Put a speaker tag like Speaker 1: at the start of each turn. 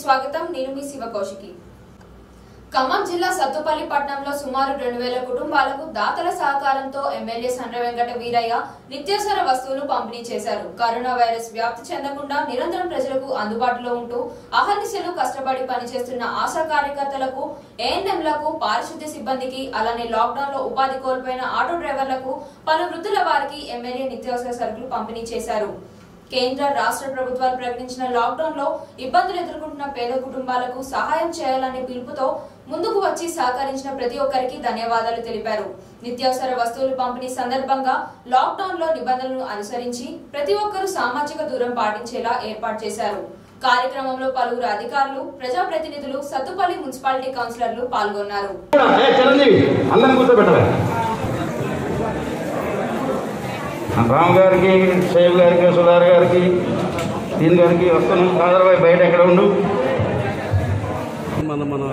Speaker 1: స్వాగతం నేను మీ శివకౌశికి ఖమ్మం జిల్లా సత్తుపల్లి పట్టణంలో సుమారు రెండు వేల కుటుంబాలకు దాతల సహకారంతో ఎమ్మెల్యే సండ్ర వెంకట వీరయ్య నిత్యావసర వస్తువులు పంపిణీ చేశారు కరోనా వైరస్ వ్యాప్తి చెందకుండా నిరంతరం ప్రజలకు అందుబాటులో ఉంటూ అహర్నిశలు కష్టపడి పనిచేస్తున్న ఆశా కార్యకర్తలకు ఏఎన్ఎంలకు పారిశుద్ధ్య సిబ్బందికి అలానే లాక్డౌన్ లో ఉపాధి కోల్పోయిన ఆటో డ్రైవర్లకు పలు వృత్తుల వారికి ఎమ్మెల్యే నిత్యావసర సరుకులు పంపిణీ చేశారు కేంద్ర రాష్ట్ర ప్రభుత్వాలు ప్రకటించిన లాక్డౌన్ లో ఇబ్బందులు ఎదుర్కొంటున్న పేద కుటుంబాలకు సహాయం చేయాలనే పిలుపుతో ముందుకు వచ్చి సహకరించిన ప్రతి ఒక్కరికి ధన్యవాదాలు తెలిపారు నిత్యావసర వస్తువులు పంపిణీ సందర్భంగా లాక్డౌన్ లో నిబంధనలను అనుసరించి ప్రతి ఒక్కరూ సామాజిక దూరం పాటించేలా ఏర్పాటు చేశారు కార్యక్రమంలో పలువురు అధికారులు ప్రజాప్రతినిధులు సత్తుపల్లి మున్సిపాలిటీ కౌన్సిలర్లు పాల్గొన్నారు
Speaker 2: ఏ చిరంజీవి అందరిని కూర్చోబెట్టవే రామ్ గారికి షేబ్ గారికి సుధార్ గారికి దీని గారికి వస్తున్నాం కాదరబాయ్ బయట ఎక్కడ ఉండు
Speaker 3: మన మన